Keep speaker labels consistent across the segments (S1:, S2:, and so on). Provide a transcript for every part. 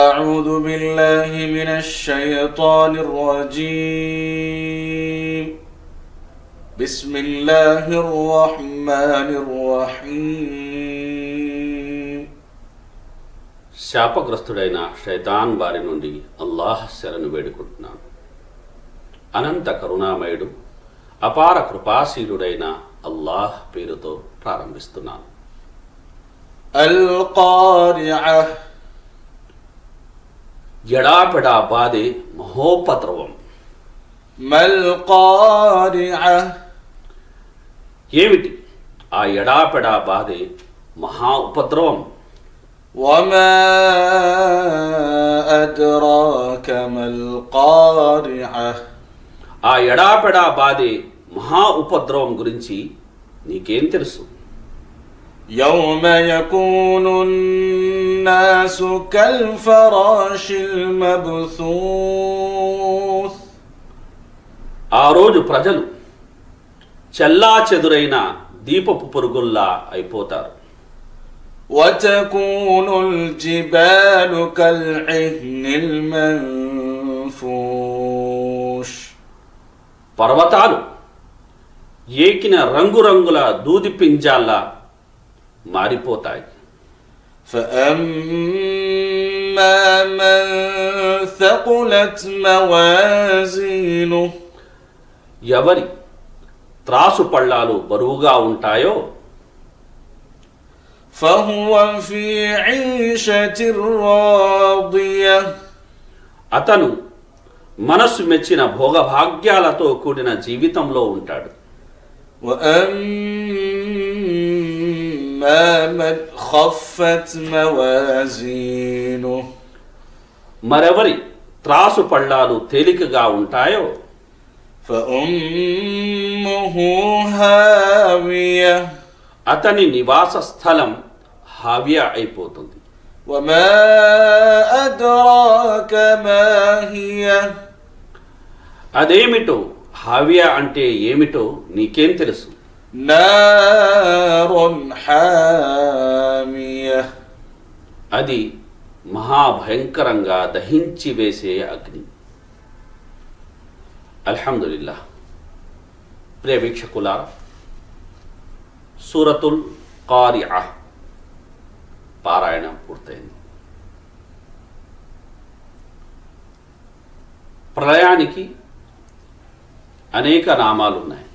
S1: أعوذ بالله من الشيطان الرجيم بسم الله الرحمن الرحيم
S2: శాపగ్రస్తుడైన శైతాన్ వారి నుండి అల్లాహ్ శరణు వేడుకుంటున్నాను అనంత కరుణామయుడు అపార కృపాశీలుడైన అల్లాహ్ పేరుతో ప్రారంభిస్తున్నాను
S1: القارعة
S2: ఎడాపెడా బాధే మహోపద్రవం
S1: ما القارعة
S2: ఏమిటి ఆ ఎడాపెడా బాధే మహా ఉపద్రవం
S1: وما أدراك ما القارعة
S2: ఆ ఎడాపెడా బాధే మహా ఉపద్రవం గురించి నీకేం తెలుసు
S1: يوم يكون الناس كالفراش المبثوث
S2: ఆ రోజు ప్రజలు చెల్లా చెదురైన దీపపు పురుగుల్లా అయిపోతారు
S1: وتكون الجبال كالعهن المنفوش
S2: పర్వతాలు ఏకిన రంగురంగుల దూది పింజాల్లా మారిపోతాయి
S1: فأما من ثقلت موازينه
S2: ఎవరి త్రాసు పళ్ళాలు బరువుగా ఉంటాయో
S1: فهو في عيشة راضية
S2: అతను మనస్సు మెచ్చిన భోగభాగ్యాలతో కూడిన జీవితంలో ఉంటాడు
S1: وأما من خفت موازينه
S2: మరెవరి త్రాసు పళ్ళాలు తేలికగా ఉంటాయో
S1: فأمه هاوية
S2: అతని నివాస స్థలం హావ్య అయిపోతుంది
S1: وما أدراك ما هي
S2: అదేమిటో హావ్య అంటే ఏమిటో నీకేం తెలుసు
S1: نار حامية
S2: అది మహాభయంకరంగా దహించి వేసే అగ్ని అల్హమ్దులిల్లా ప్రియ వీక్షకుల సూరతుల్ కారియా పారాయణం పూర్తయింది ప్రళయానికి అనేక నామాలు ఉన్నాయి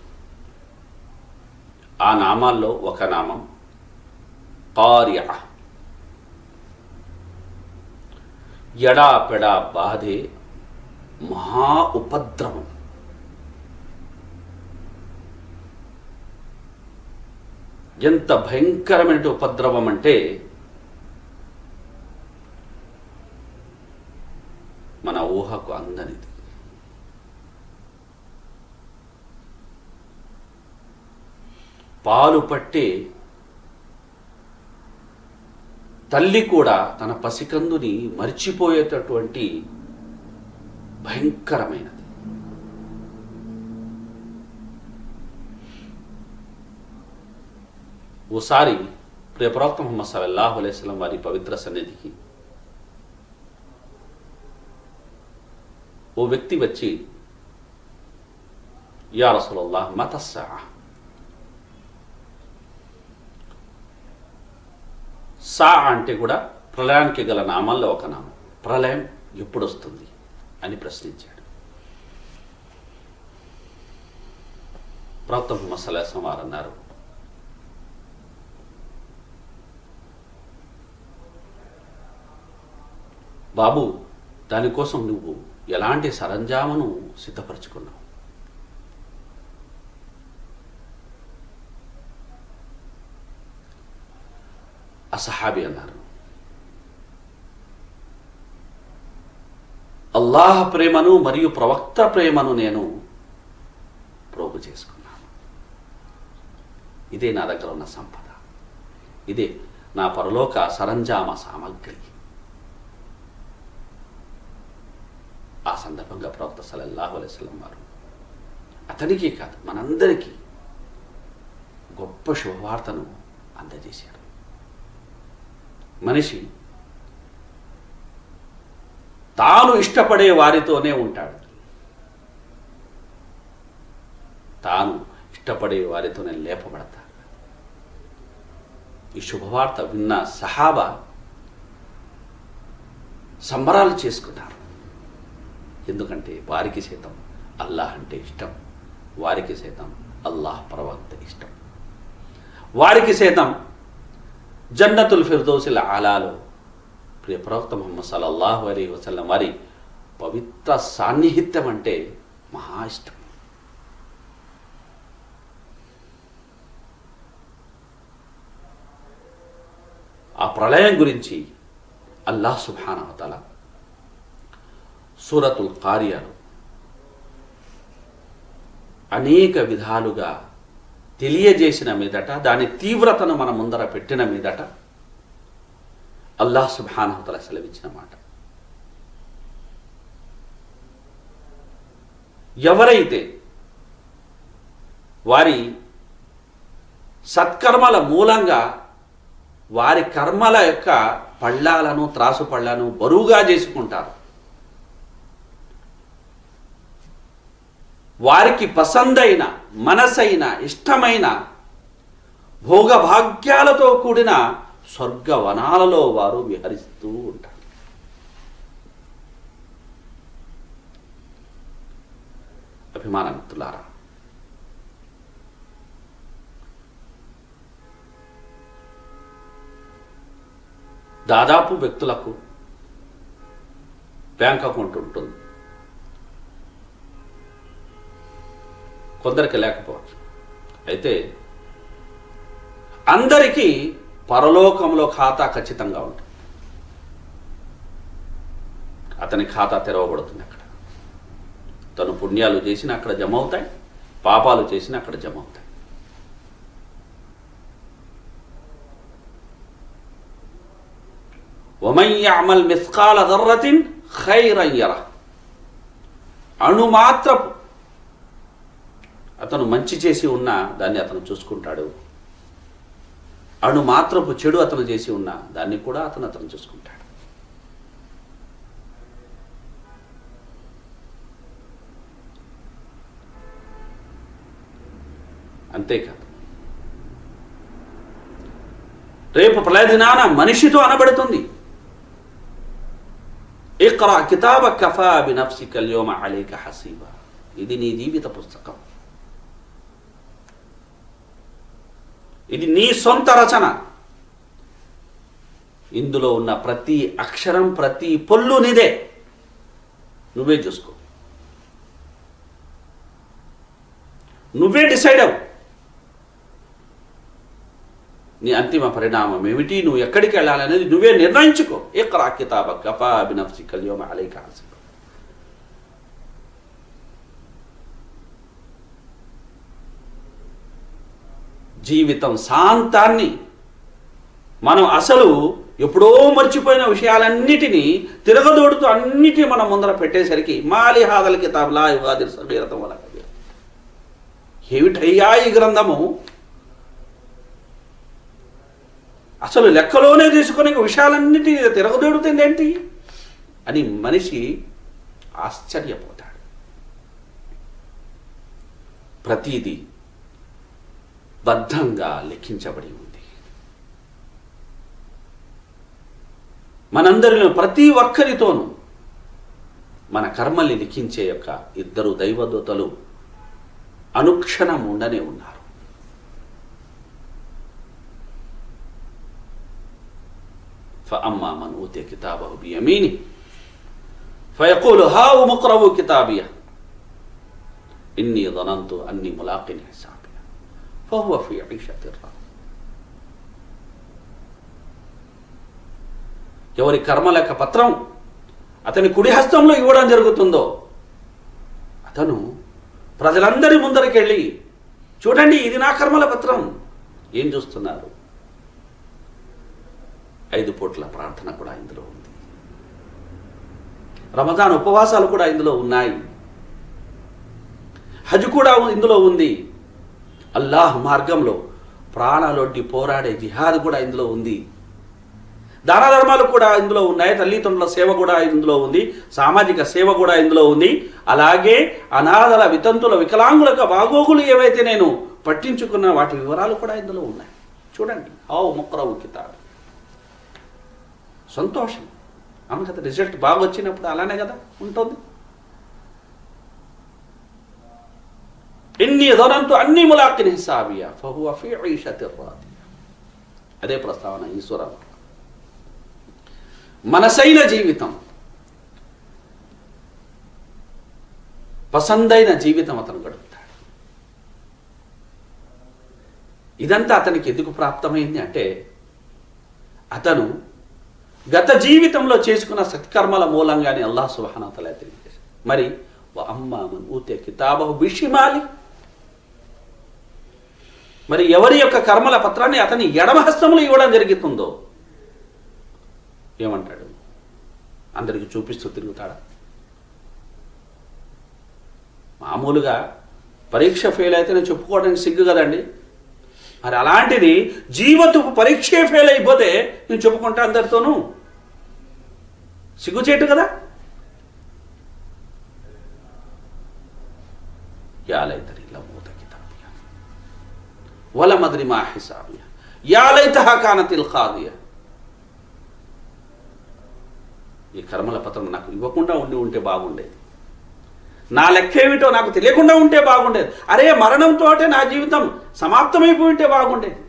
S2: ఆ నామాల్లో ఒక నామం కార్య ఎడా పెడా బాధే మహా ఉపద్రవం ఎంత భయంకరమైన ఉపద్రవం అంటే మన ఊహకు అందనిది పాలు పట్టే తల్లి కూడా తన పసికందుని మర్చిపోయేటటువంటి భయంకరమైనది ఓసారి ప్రియ ప్రవక్త ముహమ్మద్ సల్లల్లాహు అలైస్లం వారి పవిత్ర సన్నిధికి ఓ వ్యక్తి వచ్చి యా రసూలల్లాహ్ మతస్సా సా అంటే కూడా ప్రళయానికి గల నామాల్లో ఒక నామం ప్రళయం ఎప్పుడు వస్తుంది అని ప్రశ్నించాడు ప్రవక్త ముహమ్మద్ సల్లాహం వారు అన్నారు బాబు దానికోసం నువ్వు ఎలాంటి సరంజామను సిద్ధపరచుకున్నావు అసహాబి అన్నారు అల్లాహ్ ప్రేమను మరియు ప్రవక్త ప్రేమను నేను ప్రోగు చేసుకున్నాను ఇదే నా దగ్గర ఉన్న సంపద ఇదే నా పరలోక సరంజామ సామగ్రి ఆ సందర్భంగా ప్రవక్త సలల్లాహు అలైస్లం వారు అతనికి కాదు మనందరికీ గొప్ప శుభవార్తను అందజేశాడు మనిషి తాను ఇష్టపడే వారితోనే ఉంటాడు తాను ఇష్టపడే వారితోనే లేపబడతాడు ఈ శుభవార్త విన్న సహాబా సంబరాలు చేసుకున్నారు ఎందుకంటే వారికి సైతం అల్లాహ్ అంటే ఇష్టం వారికి సైతం అల్లాహ్ ప్రవక్త ఇష్టం వారికి సైతం జన్నతుల్ ఫిర్దౌసిల్ ఆలాలో ప్రియ ప్రవక్త ముహమ్మద్ సల్లల్లాహు అలీ వసల్లం వారి పవిత్ర సాన్నిహిత్యం అంటే మహా ఇష్టం ఆ ప్రళయం గురించి అల్లాహ్ సుబ్హానహతల సూరతుల్ కారియాలు అనేక విధాలుగా తెలియజేసిన మీదట దాని తీవ్రతను మన ముందర పెట్టిన మీదట అల్లాహ్ సుబ్హానహతల సెలవిచ్చిన మాట ఎవరైతే వారి సత్కర్మల మూలంగా వారి కర్మల యొక్క పళ్ళాలను త్రాసు పళ్ళను బరువుగా చేసుకుంటారు వారికి పసందైన మనసైన ఇష్టమైన భోగభాగ్యాలతో కూడిన స్వర్గవనాలలో వారు విహరిస్తూ ఉంటారు అభిమాన మిత్రులారా దాదాపు వ్యక్తులకు బ్యాంక్ అకౌంట్ ఉంటుంది కొందరికి లేకపోవచ్చు అయితే అందరికీ పరలోకంలో ఖాతా ఖచ్చితంగా ఉంటుంది అతని ఖాతా తెరవబడుతుంది అక్కడ తను పుణ్యాలు చేసిన అక్కడ జమ అవుతాయి పాపాలు చేసిన అక్కడ జమ అవుతాయి వమన్ యఅమల్ మిస్కాల దర్రతిన్ ఖైరన్ యర అణు మాత్రపు అతను మంచి చేసి ఉన్నా దాన్ని అతను చూసుకుంటాడు అణు మాత్రపు చెడు అతను చేసి ఉన్నా దాన్ని కూడా అతను అతను చూసుకుంటాడు అంతేకాదు రేపు ప్రళయ దినాన మనిషితో అనబడుతుంది ఇక్రా కితాబ కఫా బినఫ్సి కల్యోమ అలీక హసీబా ఇది నీ జీవిత పుస్తకం ఇది నీ సొంత రచన ఇందులో ఉన్న ప్రతి అక్షరం ప్రతి పొల్లు నీదే నువ్వే చూసుకో నువ్వే డిసైడ్ అవు నీ అంతిమ పరిణామం ఏమిటి నువ్వు ఎక్కడికి వెళ్ళాలనేది నువ్వే నిర్ణయించుకో ఇక్రా కితాబ కఫా బినఫ్సి కల్యోమ అలైక హసీబా జీవితం శాంతాన్ని మనం అసలు ఎప్పుడో మర్చిపోయిన విషయాలన్నిటినీ తిరగదోడుతూ అన్నిటినీ మనం ముందర పెట్టేసరికి మాలి హాదల కితాబ్లా యుగాది సభీరతం వల్ల ఏమిటయ్యా ఈ గ్రంథము అసలు లెక్కలోనే తీసుకునే విషయాలన్నిటి తిరగదోడుతుంది ఏంటి అని మనిషి ఆశ్చర్యపోతాడు ప్రతీది బద్ధంగా లెక్కించబడి ఉంది మనందరిలో ప్రతి ఒక్కరితోనూ మన కర్మల్ని లిఖించే యొక్క ఇద్దరు దైవదూతలు అనుక్షణం ఉండనే ఉన్నారు فأما من أوتي كتابه بيمينه فيقول هاؤم اقرءوا كتابيه إني ظننت أني ملاق حسابيه فهو في عيشة راضية ఎవరి కర్మల యొక్క పత్రం అతని కుడి హస్తంలో ఇవ్వడం జరుగుతుందో అతను ప్రజలందరి ముందరికి వెళ్ళి చూడండి ఇది నా కర్మల పత్రం ఏం చూస్తున్నారు ఐదు పూట్ల ప్రార్థన కూడా ఇందులో ఉంది రమజాన్ ఉపవాసాలు కూడా ఇందులో ఉన్నాయి హజ్ కూడా ఇందులో ఉంది అల్లాహ్ మార్గంలో ప్రాణాలొడ్డి పోరాడే జిహాద్ కూడా ఇందులో ఉంది దాన ధర్మాలు కూడా ఇందులో ఉన్నాయి తల్లిదండ్రుల సేవ కూడా ఇందులో ఉంది సామాజిక సేవ కూడా ఇందులో ఉంది అలాగే అనాథల వితంతుల వికలాంగులకు బాగోగులు ఏవైతే నేను పట్టించుకున్న వాటి వివరాలు కూడా ఇందులో ఉన్నాయి చూడండి ఆవు ముక్కరవు కితాబ్ సంతోషం అవును కదా రిజల్ట్ బాగా వచ్చినప్పుడు అలానే కదా ఉంటుంది ఇన్ని ధనంతో అన్ని ములాకిని హిసాబియా ఫహువ ఫీ ఈషతిర్ రాదియా అదే ప్రస్తావన ఈశ్వర మనసైన జీవితం పసందైన జీవితం అతను గడుపుతాడు ఇదంతా అతనికి ఎందుకు ప్రాప్తమైంది అంటే అతను గత జీవితంలో చేసుకున్న సత్కర్మల మూలంగానే అల్లాహ్ సుబానతల తెలియజేశాడు మరి అమ్మామన్ ఊతే కితాబహు బిషిమాలి మరి ఎవరి యొక్క కర్మల పత్రాన్ని అతని ఎడమ హస్తంలో ఇవ్వడం జరుగుతుందో ఏమంటాడు అందరికి చూపిస్తూ తిరుగుతాడా మామూలుగా పరీక్ష ఫెయిల్ అయితే నేను చెప్పుకోవడానికి సిగ్గు కదండి మరి అలాంటిది జీవతపు పరీక్షే ఫెయిల్ అయిపోతే నేను చెప్పుకుంటా అందరితోనూ సిగ్గుచేటు కదా యాలైతని లమూత కితాబియా వలం అద్రి మా హిసాబియా యాలైతహా కానతిల్ ఖాదియా ఈ కర్మల పత్రం నాకు ఇవ్వకుండా ఉండి ఉంటే బాగుండేది నా లెక్క ఏమిటో నాకు తెలియకుండా ఉంటే బాగుండేది అరే మరణంతో నా జీవితం సమాప్తమైపోయి ఉంటే బాగుండేది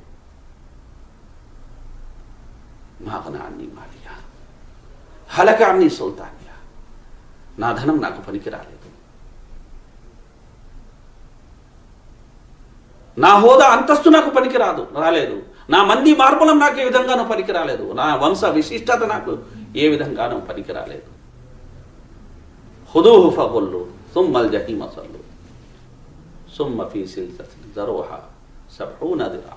S2: మాగనాన్ని మాలియా హలకాన్ని సుల్తానియా నా ధనం నాకు పనికి రాలేదు నా హోదా అంతస్తు నాకు పనికి రాదు రాలేదు నా మంది మార్పులం నాకు ఏ విధంగానూ పనికి రాలేదు నా వంశ విశిష్టత నాకు ఏ విధంగానూ పనికి రాలేదు హుదూహు ఫగుల్లు సుమ్మల్ జహీమ సల్లు సుమ్మ ఫీ సిల్సతిన్ జరుహ సబ్హూన దిరా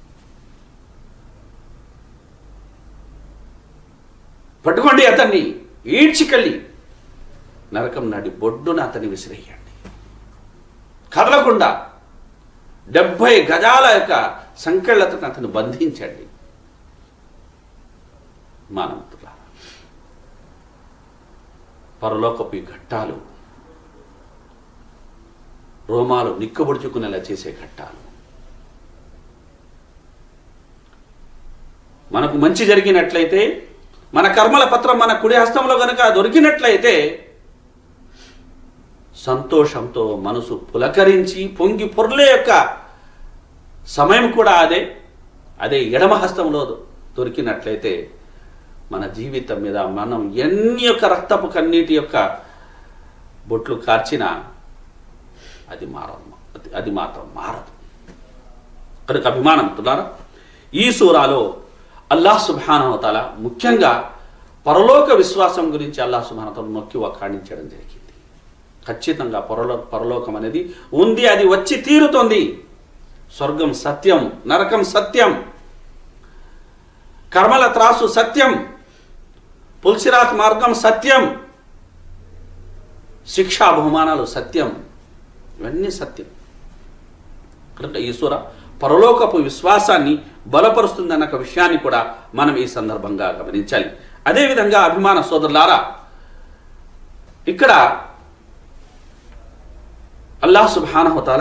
S2: పట్టుకోండి అతన్ని ఈడ్చికెళ్ళి నరకం నాడి బొడ్డున అతన్ని విసిరేయండి కదలకుండా డెబ్భై గజాల యొక్క సంకెళ్లతో అతను బంధించండి మానవుతులా పరలోకపు ఈ ఘట్టాలు రోమాలు నిక్కబొడుచుకునేలా చేసే ఘట్టాలు మనకు మంచి జరిగినట్లయితే మన కర్మల పత్రం మన కుడి హస్తంలో కనుక దొరికినట్లయితే సంతోషంతో మనసు పులకరించి పొంగి పొర్లే యొక్క సమయం కూడా అదే అదే ఎడమ హస్తంలో దొరికినట్లయితే మన జీవితం మీద మనం ఎన్ని యొక్క రక్తపు కన్నీటి యొక్క బొట్లు కార్చినా అది మారదు అది- అది మాత్రం మారదు కనుక అభిమానం తున్నారా ఈ సూరాలో అల్లాహ్ సుబానవతాల ముఖ్యంగా పరలోక విశ్వాసం గురించి అల్లాహ్ సుబానతలు నొక్కి వక్కాణించడం జరిగింది ఖచ్చితంగా పరలో పరలోకం అనేది ఉంది అది వచ్చి తీరుతోంది స్వర్గం సత్యం నరకం సత్యం కర్మల త్రాసు సత్యం పుల్సిరాత్ మార్గం సత్యం శిక్షా బహుమానాలు సత్యం ఇవన్నీ సత్యం కనుక ఈశ్వర పరలోకపు విశ్వాసాన్ని బలపరుస్తుందన్న ఒక విషయాన్ని కూడా మనం ఈ సందర్భంగా గమనించాలి అదేవిధంగా అభిమాన సోదరులారా ఇక్కడ అల్లాహ్ సుబానహతాల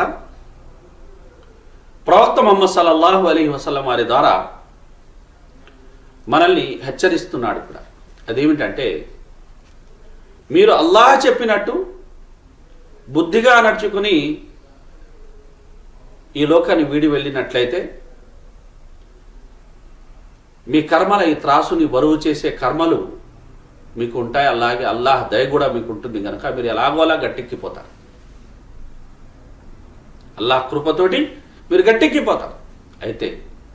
S2: ప్రవక్త మొహమ్మద్ సల్లల్లాహు అలీ వసల్లం వారి ద్వారా మనల్ని హెచ్చరిస్తున్నాడు కూడా అదేమిటంటే మీరు అల్లాహ్ చెప్పినట్టు బుద్ధిగా నడుచుకుని ఈ లోకాన్ని వీడి వెళ్ళినట్లయితే మీ కర్మల ఈ త్రాసుని బరువు చేసే కర్మలు మీకు ఉంటాయి అలాగే అల్లాహ్ దయ కూడా మీకు ఉంటుంది కనుక మీరు ఎలాగోలా గట్టెక్కిపోతారు అల్లాహ్ కృపతోటి మీరు గట్టెక్కిపోతారు అయితే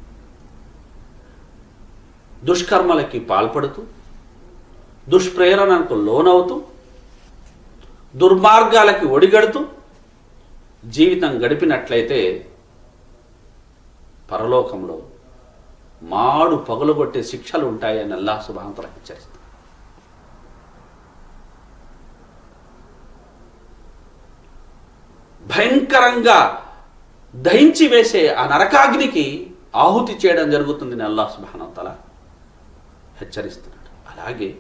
S2: దుష్కర్మలకి పాల్పడుతూ దుష్ప్రేరణకు లోనవుతూ దుర్మార్గాలకి ఒడిగడుతూ జీవితం గడిపినట్లయితే పరలోకంలో మాడు పగులగొట్టే శిక్షలు ఉంటాయని అల్లాహ్ సుబాంతర హెచ్చరిస్తారు భయంకరంగా దహించి వేసే ఆ నరకాగ్నికి ఆహుతి చేయడం జరుగుతుందని అల్లాహ్ సుబానతల హెచ్చరిస్తున్నాడు అలాగే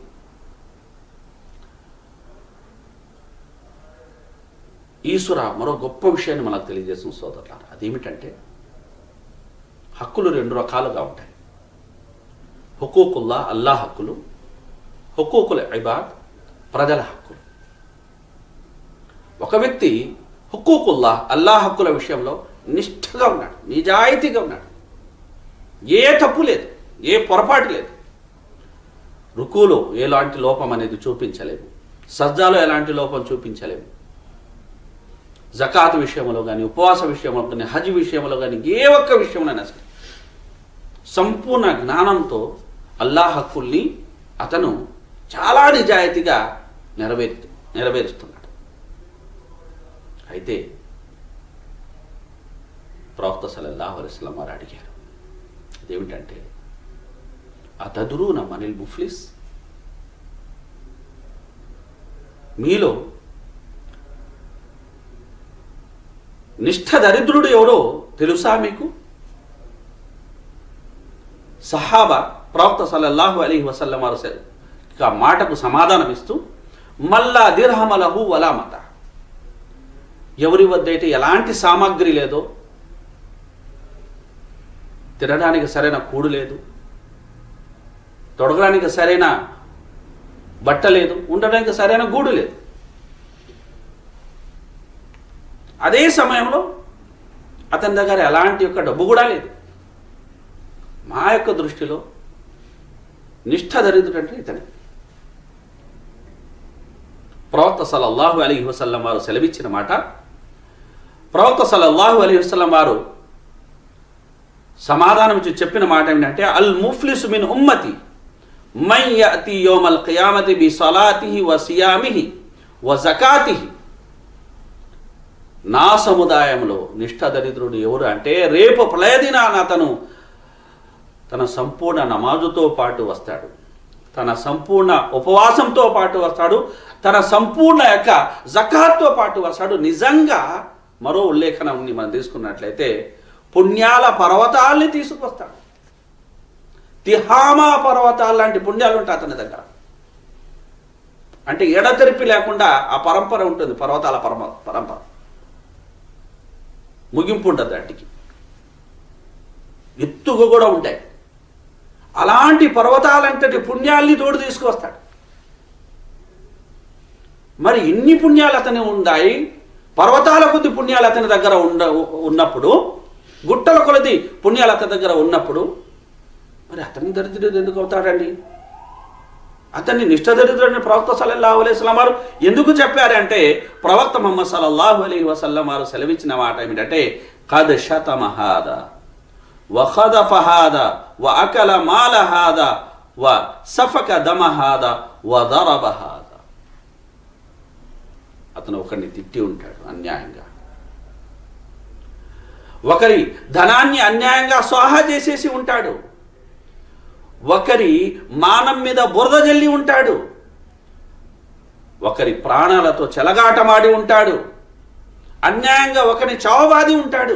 S2: ఈశ్వర మరో గొప్ప విషయాన్ని మనకు తెలియజేస్తుంది సోదరులారా అదేమిటంటే హక్కులు రెండు రకాలుగా ఉంటాయి హుకూకుల్లా అల్లా హక్కులు హుకూకుల ఇబాద్ ప్రజల హక్కులు ఒక వ్యక్తి హుకూకుల్లా అల్లా హక్కుల విషయంలో నిష్ఠగా ఉన్నాడు నిజాయితీగా ఉన్నాడు ఏ తప్పు లేదు ఏ పొరపాటు లేదు రుకులో ఎలాంటి లోపం అనేది చూపించలేము సజ్జాలో ఎలాంటి లోపం చూపించలేము జకాత్ విషయంలో కానీ ఉపవాస విషయంలో కానీ హజ్ విషయంలో కానీ ఏ ఒక్క విషయంలోనైనా సరే సంపూర్ణ జ్ఞానంతో అల్లా హక్కుల్ని అతను చాలా నిజాయితీగా నెరవేరు నెరవేరుస్తున్నాడు అయితే ప్రవక్త సలల్లాహు అలైస్లం వారు అడిగారు అదేమిటంటే అతదురున మనిల్ ముఫ్లిస్ మీలో నిష్ఠ దరిద్రుడు ఎవరో తెలుసా మీకు సహాబా ప్రవక్త సల్లల్లాహు అలీ వసల్లం వారు స- ఆ మాటకు సమాధానం ఇస్తూ మల్లా దిర్హమలహు వలామత ఎవరి వద్ద అయితే ఎలాంటి సామాగ్రి లేదో తినడానికి సరైన కూడు లేదు తొడగడానికి సరైన బట్ట లేదు ఉండడానికి సరైన గూడు లేదు అదే సమయంలో అతని దగ్గర ఎలాంటి యొక్క డబ్బు కూడా లేదు మా యొక్క దృష్టిలో నిష్ఠ దరిద్రుడంటే ఇతనే ప్రవక్త సల్లల్లాహు అలీ వసల్లం వారు సెలవిచ్చిన మాట ప్రవక్త సల్లల్లాహు అలీ వసల్లం వారు సమాధానం ఇచ్చి చెప్పిన మాట ఏమిటంటే అల్ ముఫ్లిసు మిన్ ఉమ్మతి మై యతి యోమల్ ఖియామతి బి సలాతిహి వ సియామిహి వ జకాతిహి నా సముదాయంలో నిష్ఠ దరిద్రుడు ఎవరు అంటే రేపు ప్రళయదినాన అతను తన సంపూర్ణ నమాజుతో పాటు వస్తాడు తన సంపూర్ణ ఉపవాసంతో పాటు వస్తాడు తన సంపూర్ణ యొక్క జకాత్తో పాటు వస్తాడు నిజంగా మరో ఉల్లేఖనాన్ని మనం తీసుకున్నట్లయితే పుణ్యాల పర్వతాల్ని తీసుకొస్తాడు తిహామా పర్వతాలు లాంటి పుణ్యాలు ఉంటాయి అతని దగ్గర అంటే ఎడతెరిపి లేకుండా ఆ పరంపర ఉంటుంది పర్వతాల పరమ పరంపర ముగింపు ఉంటుంది వాటికి ఎత్తుగా కూడా ఉంటాయి అలాంటి పర్వతాలంతటి పుణ్యాల్ని తోడు తీసుకొస్తాడు మరి ఇన్ని పుణ్యాలు అతని ఉన్నాయి పర్వతాల కొద్ది పుణ్యాలు అతని దగ్గర ఉండ ఉన్నప్పుడు గుట్టల కొలది పుణ్యాలు అతని దగ్గర ఉన్నప్పుడు మరి అతని దరిద్రుడు ఎందుకు అవుతాడండి అతన్ని నిష్ఠ దరిద్రుడిని ప్రవక్త సల్లల్లాహు అలైహి వసల్లం వారు ఎందుకు చెప్పారంటే ప్రవక్త ముహమ్మద్ సల్లల్లాహు అలైహి వసల్లం వారు సెలవిచ్చిన మాట ఏమిటంటే కద్ శతమహాద వఖదఫ హాద వ అకల మాల హాద వ సఫక దమ హాద వ దరబ హాద అతను ఒకరిని తిట్టి ఉంటాడు అన్యాయంగా ఒకరి ధనాన్ని అన్యాయంగా స్వాహా చేసేసి ఉంటాడు ఒకరి మానం మీద బురద జల్లి ఉంటాడు ఒకరి ప్రాణాలతో చెలగాటమాడి ఉంటాడు అన్యాయంగా ఒకరిని చావబాది ఉంటాడు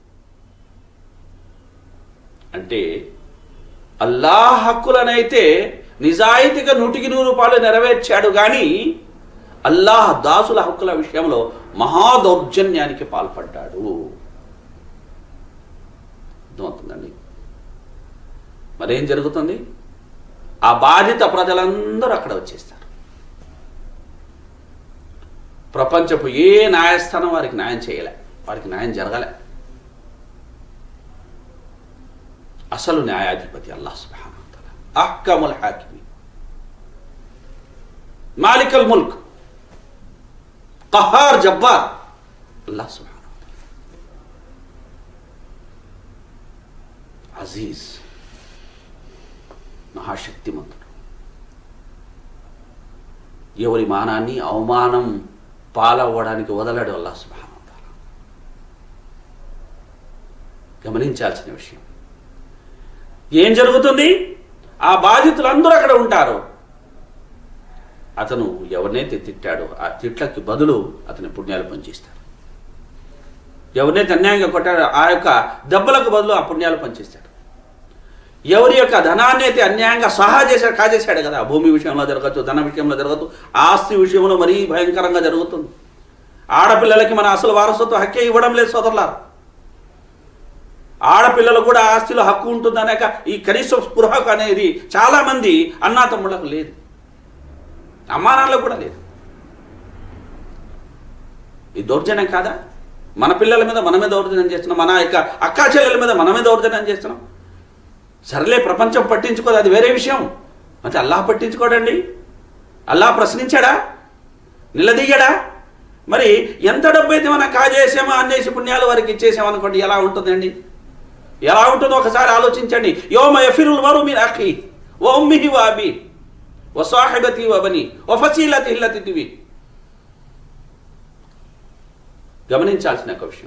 S2: అంటే అల్లాహ్ హక్కులనైతే నిజాయితీగా నూటికి నూరు రూపాయలు నెరవేర్చాడు కానీ అల్లాహ్ దాసుల హక్కుల విషయంలో మహా దౌర్జన్యానికి పాల్పడ్డాడు అర్థమవుతుందండి మరేం జరుగుతుంది ఆ బాధిత ప్రజలందరూ అక్కడ వచ్చేస్తారు ప్రపంచపు ఏ న్యాయస్థానం వారికి న్యాయం చేయలే వారికి న్యాయం జరగలే అసలు న్యాయాధిపతి అల్లాహ్ సుబ్హానహు వ తఆలా అహ్కముల్ హాకిమి మాలికల్ ముల్క్ కహార్ జబ్బార్ అల్లాహ్ సుబ్హానహు వ తఆలా అజీజ్ మహాశక్తిమంతుడు ఎవరి మానాన్ని అవమానం పాలవ్వడానికి వదలడు అల్లాహ్ సుబ్హానహు వ తఆలా గమనించాల్సిన విషయం ఏం జరుగుతుంది ఆ బాధితులందరూ అక్కడ ఉంటారు అతను ఎవరినైతే తిట్టాడో ఆ తిట్లకి బదులు అతని పుణ్యాలు పనిచేస్తాడు ఎవరినైతే అన్యాయంగా కొట్టాడో ఆ యొక్క దెబ్బలకు బదులు ఆ పుణ్యాలు పనిచేస్తాడు ఎవరి యొక్క ధనాన్ని అయితే అన్యాయంగా సహా చేశాడు కాజేశాడు కదా భూమి విషయంలో జరగచ్చు ధన విషయంలో జరగచ్చు ఆస్తి విషయంలో మరీ భయంకరంగా జరుగుతుంది ఆడపిల్లలకి మన అసలు వారసత్వ హక్కే ఇవ్వడం లేదు సోదరులారు ఆడపిల్లలకు కూడా ఆస్తిలో హక్కు ఉంటుందనేక ఈ కనీస స్పృహకు అనేది చాలామంది అన్నా తమ్ముళ్ళకు లేదు అమ్మానాన్నలకు కూడా లేదు ఈ దౌర్జన్యం కాదా మన పిల్లల మీద మనమే దౌర్జన్యం చేస్తున్నాం మన యొక్క అక్కా చెల్లెల మీద మనమే దౌర్జన్యం చేస్తున్నాం సర్లే ప్రపంచం పట్టించుకోదు అది వేరే విషయం అంటే అల్లాహ్ పట్టించుకోడండి అల్లాహ్ ప్రశ్నించాడా నిలదీయడా మరి ఎంత డబ్బు అయితే మనం కాజేసామో అన్నేసి పుణ్యాలు వారికి ఇచ్చేసామనుకోండి ఎలా ఉంటుందండి ఎలా ఉంటుందో ఒకసారి ఆలోచించండి యోమ యఫిరుల్ మరు మీరు అఖి ఓ ఉమ్మిహి వా అబి ఓ సాహిబతి వబని ఓ ఫసీలతి హిల్లతి దివి గమనించాల్సిన ఒక విషయం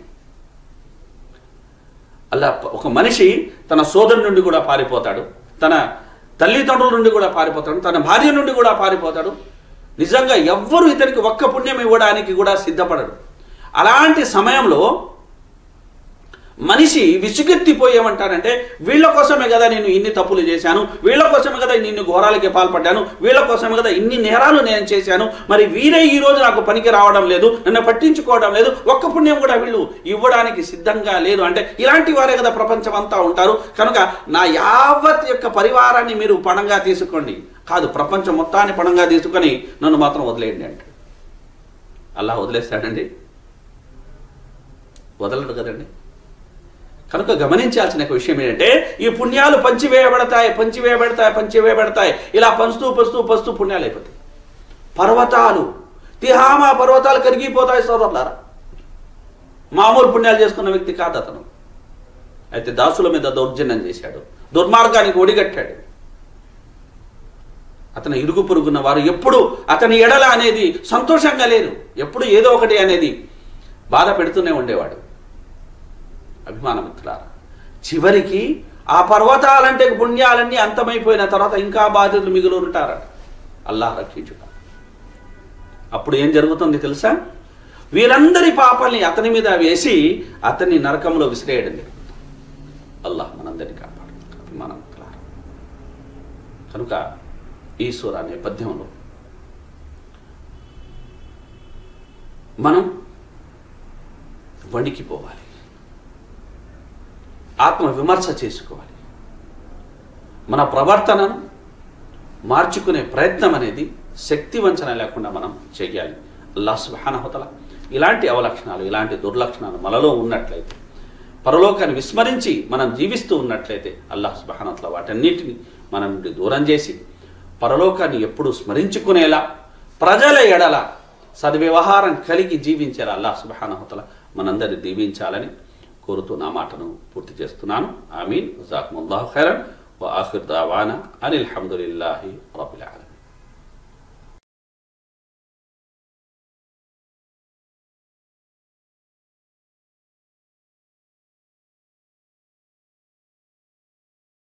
S2: అలా ఒక మనిషి తన సోదరుడి నుండి కూడా పారిపోతాడు తన తల్లిదండ్రుల నుండి కూడా పారిపోతాడు తన భార్య నుండి కూడా పారిపోతాడు నిజంగా ఎవ్వరు ఇతనికి ఒక్క పుణ్యం ఇవ్వడానికి కూడా సిద్ధపడడు అలాంటి సమయంలో మనిషి విసుగెత్తిపోయేమంటాడంటే వీళ్ళ కోసమే కదా నేను ఇన్ని తప్పులు చేశాను వీళ్ళ కోసమే కదా ఇన్ని ఘోరాలకి పాల్పడ్డాను వీళ్ళ కోసమే కదా ఇన్ని నేరాలు నేను చేశాను మరి వీరే ఈ రోజు నాకు పనికి రావడం లేదు నన్ను పట్టించుకోవడం లేదు ఒక్క పుణ్యం కూడా వీళ్ళు ఇవ్వడానికి సిద్ధంగా లేదు అంటే ఇలాంటి వారే కదా ప్రపంచం అంతా ఉంటారు కనుక నా యావత్ యొక్క పరివారాన్ని మీరు పణంగా తీసుకోండి కాదు ప్రపంచం మొత్తాన్ని పణంగా తీసుకొని నన్ను మాత్రం వదిలేయండి అంటే అలా వదిలేస్తాడండి వదలడు కదండి కనుక గమనించాల్సిన ఒక విషయం ఏంటంటే ఈ పుణ్యాలు పంచివేయబడతాయి పంచివేయబడతాయి పంచివేయబడతాయి ఇలా పంచుతూ పంచుతూ పంచుతూ పుణ్యాలు అయిపోతాయి పర్వతాలు తిహామా పర్వతాలు కరిగిపోతాయి సోదరులారా మామూలు పుణ్యాలు చేసుకున్న వ్యక్తి కాదు అతను అయితే దాసుల మీద దౌర్జన్యం చేశాడు దుర్మార్గానికి ఒడిగట్టాడు అతను ఇరుగు పొరుగున్న వారు ఎప్పుడు అతని ఎడల అనేది సంతోషంగా లేరు ఎప్పుడు ఏదో ఒకటి అనేది బాధ పెడుతూనే ఉండేవాడు అభిమానమిత్రులారా చివరికి ఆ పర్వతాలంటే పుణ్యాలన్నీ అంతమైపోయిన తర్వాత ఇంకా బాధితులు మిగులు ఉంటారట అల్లాహ్ రక్షించుట అప్పుడు ఏం జరుగుతుంది తెలుసా వీరందరి పాపాల్ని అతని మీద వేసి అతన్ని నరకంలో విసిరేయడం జరుగుతుంది అల్లాహ్ మనందరినీ కాపాడు అభిమానమిత్రులారా కనుక ఈ సూర నేపథ్యంలో మనం వణికిపోవాలి ఆత్మ విమర్శ చేసుకోవాలి మన ప్రవర్తనను మార్చుకునే ప్రయత్నం అనేది శక్తి వంచన లేకుండా మనం చేయాలి అల్లాహ్ సుబానహతల ఇలాంటి అవలక్షణాలు ఇలాంటి దుర్లక్షణాలు మనలో ఉన్నట్లయితే పరలోకాన్ని విస్మరించి మనం జీవిస్తూ ఉన్నట్లయితే అల్లాహ్ సుబానతల వాటన్నిటిని మన నుండి దూరం చేసి పరలోకాన్ని ఎప్పుడూ స్మరించుకునేలా ప్రజల ఎడల సద్వ్యవహారం కలిగి జీవించేలా అల్లాహ్ సుబానహతల మనందరిని దీవించాలని కోరుతూ నా మాటను పూర్తి చేస్తున్నాను ఆమీన్ జాకుముల్లాహు ఖైరన్ వఆఖిర్ దావానా అనిల్ హమ్దులిల్లాహి రబ్బిల్ ఆలమీన్